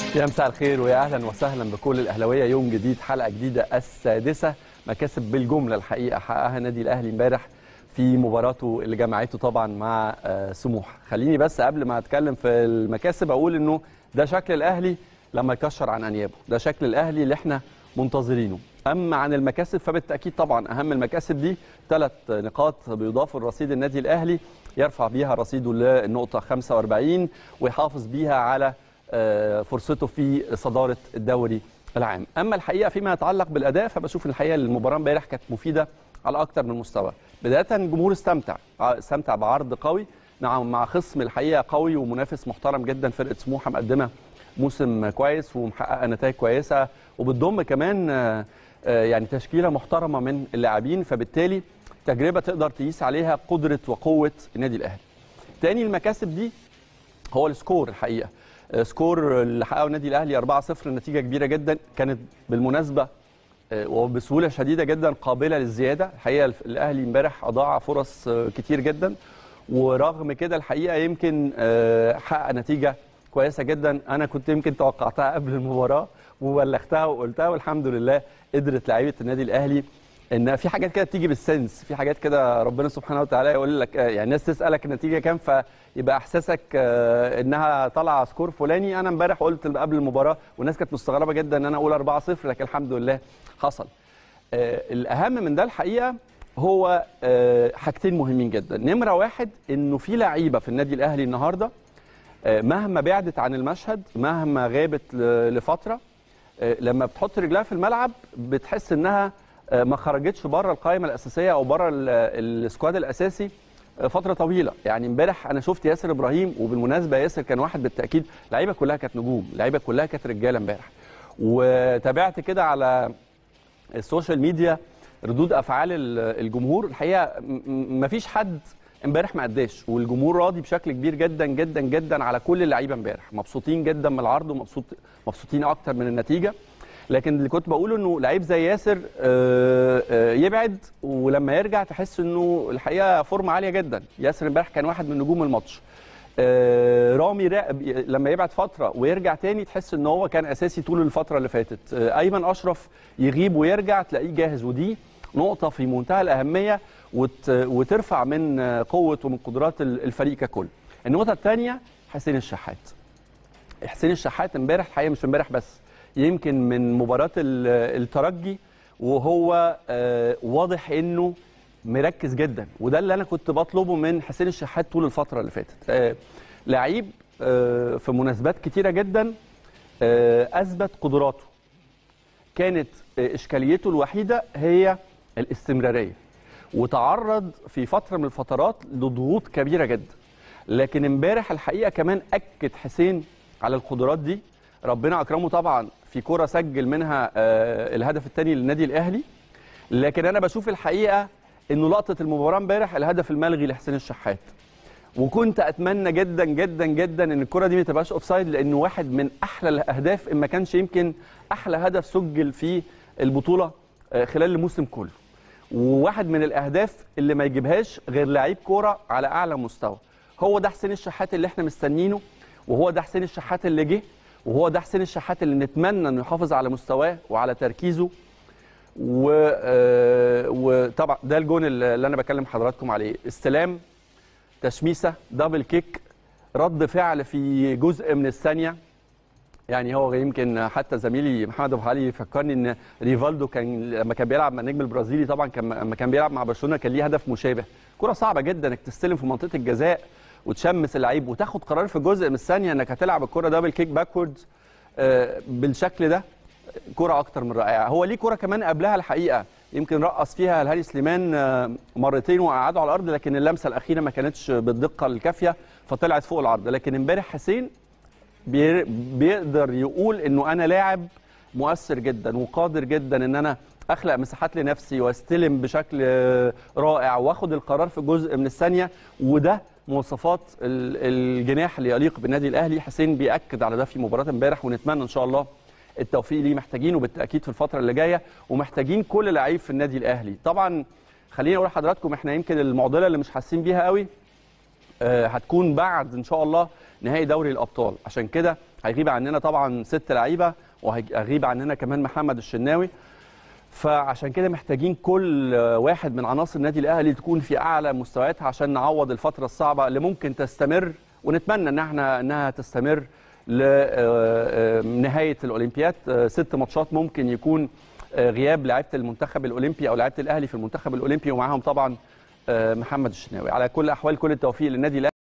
يا مساء الخير ويا اهلا وسهلا بكل الاهلاويه يوم جديد حلقه جديده السادسه مكاسب بالجمله الحقيقه حققها النادي الاهلي امبارح في مباراته اللي جمعته طبعا مع آه، سموح خليني بس قبل ما اتكلم في المكاسب اقول انه ده شكل الاهلي لما يكشر عن انيابه ده شكل الاهلي اللي احنا منتظرينه اما عن المكاسب فبالتاكيد طبعا اهم المكاسب دي ثلاث نقاط بيضافوا لرصيد النادي الاهلي يرفع بيها رصيده للنقطه 45 ويحافظ بيها على آه، فرصته في صداره الدوري العام اما الحقيقه فيما يتعلق بالاداء فبشوف الحقيقه المباراه امبارح كانت مفيده على اكتر من مستوى بدايه الجمهور استمتع ع- استمتع بعرض قوي مع مع خصم الحقيقه قوي ومنافس محترم جدا فرقه سموحه مقدمه موسم كويس ومحققه نتائج كويسه وبتضم كمان آه، آه، يعني تشكيله محترمه من اللاعبين فبالتالي تجربه تقدر تقيس عليها قدره وقوه النادي الاهلي تاني المكاسب دي هو السكور الحقيقه آه، سكور اللي حققه النادي الاهلي 4-0 نتيجه كبيره جدا كانت بالمناسبه آه، وبسهوله شديده جدا قابله للزياده الحقيقه الف- الاهلي امبارح اضاع فرص آه، كتير جدا ورغم كده الحقيقه يمكن آه، حقق نتيجه كويسه جدا انا كنت يمكن توقعتها قبل المباراه وبلغتها وقلتها والحمد لله قدرت لعيبه النادي الاهلي ان في حاجات كده بتيجي بالسنس في حاجات كده ربنا سبحانه وتعالى يقول لك آه، يعني الناس تسالك النتيجه كام فيبقى احساسك آه، انها طالعه سكور فلاني انا امبارح قلت قبل المباراه والناس كانت مستغربه جدا ان انا اقول 4-0 لكن الحمد لله حصل آه، الاهم من ده الحقيقه هو آه، حاجتين مهمين جدا نمره واحد انه في لعيبه في النادي الاهلي النهارده آه، مهما بعدت عن المشهد مهما غابت ل- لفتره آه، لما بتحط رجلها في الملعب بتحس انها آه، ما خرجتش بره القائمه الاساسيه او بره ال- السكواد الاساسي آه، فتره طويله يعني امبارح انا شفت ياسر ابراهيم وبالمناسبه ياسر كان واحد بالتاكيد لعيبه كلها كانت نجوم لعيبه كلها كانت رجاله امبارح وتابعت كده على السوشيال ميديا ردود افعال ال- الجمهور الحقيقه ما فيش حد امبارح ما اداش والجمهور راضي بشكل كبير جدا جدا جدا على كل اللعيبه امبارح مبسوطين جدا من العرض ومبسوط مبسوطين اكتر من النتيجه لكن اللي كنت بقوله انه لعيب زي ياسر آه، آه، يبعد ولما يرجع تحس انه الحقيقه فورمه عاليه جدا ياسر امبارح كان واحد من نجوم الماتش آه، رامي را- لما يبعد فتره ويرجع تاني تحس ان هو كان اساسي طول الفتره اللي فاتت آه، ايمن اشرف يغيب ويرجع تلاقيه جاهز ودي نقطه في منتهى الاهميه وت- وترفع من آه، قوه ومن قدرات ال- الفريق ككل النقطه الثانيه حسين الشحات حسين الشحات امبارح الحقيقه مش امبارح بس يمكن من مباراه ال- الترجي وهو آه، واضح انه مركز جدا وده اللي انا كنت بطلبه من حسين الشحات طول الفتره اللي فاتت آه، لعيب آه، في مناسبات كتيره جدا آه، اثبت قدراته كانت آه، اشكاليته الوحيده هي الاستمراريه وتعرض في فتره من الفترات لضغوط كبيره جدا لكن امبارح الحقيقه كمان اكد حسين على القدرات دي ربنا اكرمه طبعا في كره سجل منها آه، الهدف الثاني للنادي الاهلي لكن انا بشوف الحقيقه انه لقطه المباراه امبارح الهدف الملغي لحسين الشحات وكنت اتمنى جدا جدا جدا ان الكره دي ما تبقاش اوفسايد لانه واحد من احلى الاهداف ان ما كانش يمكن احلى هدف سجل في البطوله آه، خلال الموسم كله وواحد من الاهداف اللي ما يجيبهاش غير لعيب كوره على اعلى مستوى هو ده حسين الشحات اللي احنا مستنينه وهو ده حسين الشحات اللي جه وهو ده حسين الشحات اللي نتمنى انه يحافظ على مستواه وعلى تركيزه و... آه، وطبعا ده الجون اللي اللي انا بكلم حضراتكم عليه استلام تشميسه دبل كيك رد فعل في جزء من الثانيه يعني هو يمكن حتى زميلي محمد ابو علي فكرني ان ريفالدو كان لما كان بيلعب مع النجم البرازيلي طبعا كان لما كان بيلعب مع برشلونه كان ليه هدف مشابه كره صعبه جدا انك تستلم في منطقه الجزاء وتشمس اللعيب وتاخد قرار في جزء من الثانيه انك هتلعب الكره دبل كيك باكوردز آه، بالشكل ده كرة أكتر من رائعة هو ليه كرة كمان قبلها الحقيقة يمكن رقص فيها الهاني سليمان آه، مرتين وقعده على الأرض لكن اللمسة الأخيرة ما كانتش بالدقة الكافية فطلعت فوق العرض لكن امبارح حسين بي- بيقدر يقول انه انا لاعب مؤثر جدا وقادر جدا ان انا اخلق مساحات لنفسي واستلم بشكل آه، رائع واخد القرار في جزء من الثانيه وده مواصفات ال- الجناح اللي يليق بالنادي الاهلي حسين بياكد على ده في مباراه امبارح ونتمنى ان شاء الله التوفيق ليه محتاجينه بالتاكيد في الفتره اللي جايه ومحتاجين كل لعيب في النادي الاهلي طبعا خليني اقول لحضراتكم احنا يمكن المعضله اللي مش حاسين بيها قوي آه، هتكون بعد ان شاء الله نهائي دوري الابطال عشان كده هيغيب عننا طبعا ست لعيبه وهيغيب عننا كمان محمد الشناوي فعشان كده محتاجين كل واحد من عناصر النادي الاهلي تكون في اعلى مستوياتها عشان نعوض الفتره الصعبه اللي ممكن تستمر ونتمنى ان احنا انها تستمر لنهايه الاولمبياد ست ماتشات ممكن يكون غياب لعيبه المنتخب الاولمبي او لعيبه الاهلي في المنتخب الاولمبي ومعاهم طبعا محمد الشناوي على كل الاحوال كل التوفيق للنادي الاهلي